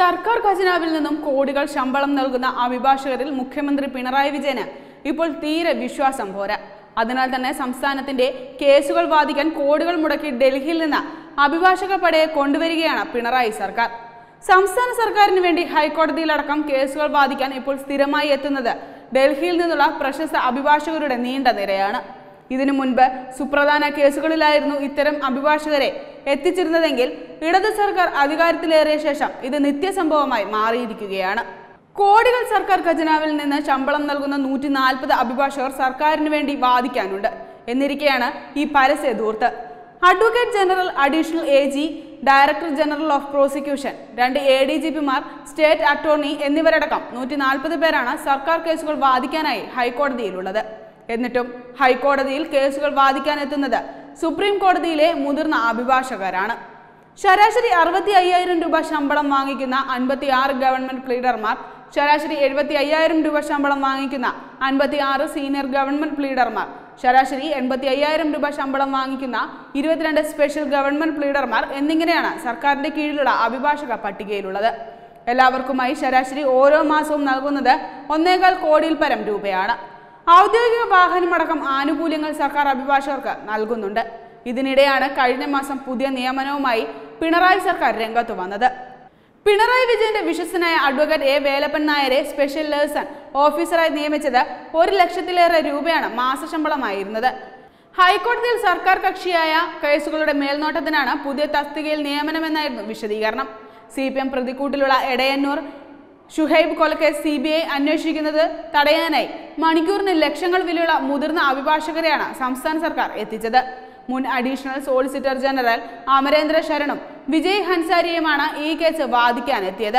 സർക്കാർ ഖജനാവിൽ നിന്നും കോടികൾ ശമ്പളം നൽകുന്ന അഭിഭാഷകരിൽ മുഖ്യമന്ത്രി പിണറായി വിജയന് ഇപ്പോൾ തീരെ വിശ്വാസം പോരാ അതിനാൽ തന്നെ സംസ്ഥാനത്തിന്റെ കേസുകൾ വാദിക്കാൻ കോടികൾ മുടക്കി ഡൽഹിയിൽ നിന്ന് അഭിഭാഷക പടയെ കൊണ്ടുവരികയാണ് പിണറായി സർക്കാർ സംസ്ഥാന സർക്കാരിന് വേണ്ടി ഹൈക്കോടതിയിലടക്കം കേസുകൾ വാദിക്കാൻ ഇപ്പോൾ സ്ഥിരമായി എത്തുന്നത് ഡൽഹിയിൽ നിന്നുള്ള പ്രശസ്ത അഭിഭാഷകരുടെ നീണ്ട നിരയാണ് ഇതിനു മുൻപ് സുപ്രധാന കേസുകളിലായിരുന്നു ഇത്തരം അഭിഭാഷകരെ എത്തിച്ചിരുന്നതെങ്കിൽ ഇടത് സർക്കാർ അധികാരത്തിലേറിയ ശേഷം ഇത് നിത്യസംഭവമായി മാറിയിരിക്കുകയാണ് കോടികൾ സർക്കാർ ഖജനാവിൽ നിന്ന് ശമ്പളം നൽകുന്ന നൂറ്റി നാൽപ്പത് അഭിഭാഷകർ സർക്കാരിന് വേണ്ടി വാദിക്കാനുണ്ട് എന്നിരിക്കെയാണ് ഈ പരസ്യ ധൂർത്ത് advocate general additional A G director general of prosecution രണ്ട് എ ഡി ജി പിമാർ സ്റ്റേറ്റ് അറ്റോർണി എന്നിവരടക്കം നൂറ്റി നാൽപ്പത് പേരാണ് സർക്കാർ കേസുകൾ വാദിക്കാനായി ഹൈക്കോടതിയിലുള്ളത് എന്നിട്ടും ഹൈക്കോടതിയിൽ കേസുകൾ വാദിക്കാനെത്തുന്നത് സുപ്രീം കോടതിയിലെ മുതിർന്ന അഭിഭാഷകരാണ് ശരാശരി അറുപത്തി അയ്യായിരം രൂപ ശമ്പളം വാങ്ങിക്കുന്ന അൻപത്തി ആറ് ഗവൺമെന്റ് പ്ലീഡർമാർ ശരാശരി എഴുപത്തി അയ്യായിരം രൂപ ശമ്പളം വാങ്ങിക്കുന്ന അൻപത്തി ആറ് സീനിയർ ഗവൺമെന്റ് പ്ലീഡർമാർ ശരാശരി എൺപത്തി അയ്യായിരം രൂപ ശമ്പളം വാങ്ങിക്കുന്ന ഇരുപത്തിരണ്ട് സ്പെഷ്യൽ ഗവൺമെന്റ് പ്ലീഡർമാർ എന്നിങ്ങനെയാണ് സർക്കാരിന്റെ കീഴിലുള്ള അഭിഭാഷക പട്ടികയിലുള്ളത് എല്ലാവർക്കുമായി ശരാശരി ഓരോ മാസവും നൽകുന്നത് ഒന്നേകാൽ കോടിയിൽ പരം രൂപയാണ് ഔദ്യോഗിക വാഹനമടക്കം ആനുകൂല്യങ്ങൾ സർക്കാർ അഭിഭാഷകർക്ക് നൽകുന്നുണ്ട് ഇതിനിടെയാണ് കഴിഞ്ഞ മാസം പുതിയ നിയമനവുമായി പിണറായി സർക്കാർ രംഗത്ത് വന്നത് പിണറായി വിജയന്റെ വിശ്വസനായ അഡ്വക്കേറ്റ് എ വേലപ്പൻ നായരെ സ്പെഷ്യൽ ലേഴ്സൺ ഓഫീസറായി നിയമിച്ചത് ഒരു ലക്ഷത്തിലേറെ രൂപയാണ് മാസശമ്പളമായിരുന്നത് ഹൈക്കോടതിയിൽ സർക്കാർ കക്ഷിയായ കേസുകളുടെ മേൽനോട്ടത്തിനാണ് പുതിയ തസ്തികയിൽ നിയമനമെന്നായിരുന്നു വിശദീകരണം സി പി എം പ്രതിക്കൂട്ടിലുള്ള എടയന്നൂർ ഷുഹൈബ് കൊലക്കേസ് സി ബി ഐ അന്വേഷിക്കുന്നത് തടയാനായി മണിക്കൂറിന് ലക്ഷങ്ങൾ വിലയുള്ള മുതിർന്ന അഭിഭാഷകരെയാണ് സംസ്ഥാന സർക്കാർ എത്തിച്ചത് മുൻ അഡീഷണൽ സോളിസിറ്റർ ജനറൽ അമരേന്ദ്ര ശരണും വിജയ് ഹൻസാരിയുമാണ് ഈ കേസ് വാദിക്കാനെത്തിയത്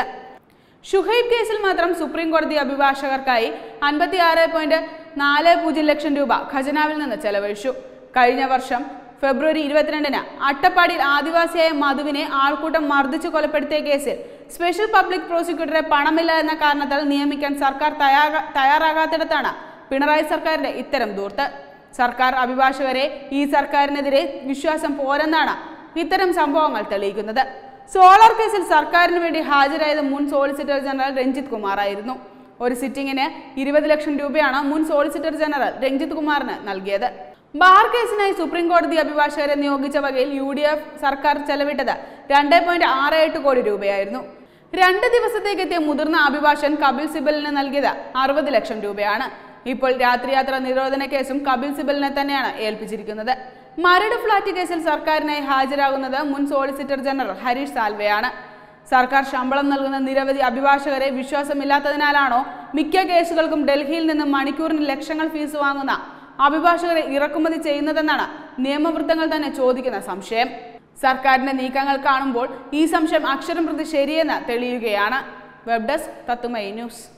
ഷുഹൈബ് കേസിൽ മാത്രം സുപ്രീം കോടതി അഭിഭാഷകർക്കായി അൻപത്തി ആറ് പോയിന്റ് നാല് പൂജ്യം ലക്ഷം രൂപ ഖജനാവിൽ നിന്ന് ചെലവഴിച്ചു കഴിഞ്ഞ വർഷം ഫെബ്രുവരി ഇരുപത്തിരണ്ടിന് അട്ടപ്പാടിയിൽ ആദിവാസിയായ മധുവിനെ ആൾക്കൂട്ടം മർദ്ദിച്ചു കൊലപ്പെടുത്തിയ കേസിൽ സ്പെഷ്യൽ പബ്ലിക് പ്രോസിക്യൂട്ടറെ പണമില്ല എന്ന കാരണത്താൽ നിയമിക്കാൻ സർക്കാർ തയ്യാറാ തയ്യാറാകാത്തിടത്താണ് പിണറായി സർക്കാരിന്റെ ഇത്തരം ദൂർത്ത് സർക്കാർ അഭിഭാഷകരെ ഈ സർക്കാരിനെതിരെ വിശ്വാസം പോരെന്നാണ് ഇത്തരം സംഭവങ്ങൾ തെളിയിക്കുന്നത് സോളാർ കേസിൽ സർക്കാരിന് വേണ്ടി ഹാജരായത് മുൻ സോളിസിറ്റർ ജനറൽ രഞ്ജിത്ത് കുമാറായിരുന്നു ഒരു സിറ്റിംഗിന് ഇരുപത് ലക്ഷം രൂപയാണ് മുൻ സോളിസിറ്റർ ജനറൽ രഞ്ജിത്ത് കുമാറിന് നൽകിയത് ബാർ കേസിനായി സുപ്രീം കോടതി അഭിഭാഷകരെ നിയോഗിച്ച വകയിൽ യു ഡി എഫ് സർക്കാർ ചെലവിട്ടത് രണ്ട് പോയിന്റ് ആറ് എട്ട് കോടി രൂപയായിരുന്നു രണ്ട് ദിവസത്തേക്ക് എത്തിയ മുതിർന്ന അഭിഭാഷകൻ കപിൽ സിബലിന് നൽകിയത് അറുപത് ലക്ഷം രൂപയാണ് ഇപ്പോൾ രാത്രിയാത്ര നിരോധന കേസും കപിൽ സിബലിനെ തന്നെയാണ് ഏൽപ്പിച്ചിരിക്കുന്നത് മരട് ഫ്ളാറ്റ് കേസിൽ സർക്കാരിനായി ഹാജരാകുന്നത് മുൻ സോളിസിറ്റർ ജനറൽ ഹരീഷ് സാൽവെയാണ് സർക്കാർ ശമ്പളം നൽകുന്ന നിരവധി അഭിഭാഷകരെ വിശ്വാസമില്ലാത്തതിനാലാണോ മിക്ക കേസുകൾക്കും ഡൽഹിയിൽ നിന്ന് മണിക്കൂറിന് ലക്ഷങ്ങൾ ഫീസ് വാങ്ങുന്ന അഭിഭാഷകരെ ഇറക്കുമതി ചെയ്യുന്നതെന്നാണ് നിയമവൃത്തങ്ങൾ തന്നെ ചോദിക്കുന്ന സംശയം സർക്കാരിന്റെ നീക്കങ്ങൾ കാണുമ്പോൾ ഈ സംശയം അക്ഷരം പ്രതി ശരിയെന്ന് തെളിയുകയാണ് വെബ് ഡെസ്ക് തത്തുമൈ ന്യൂസ്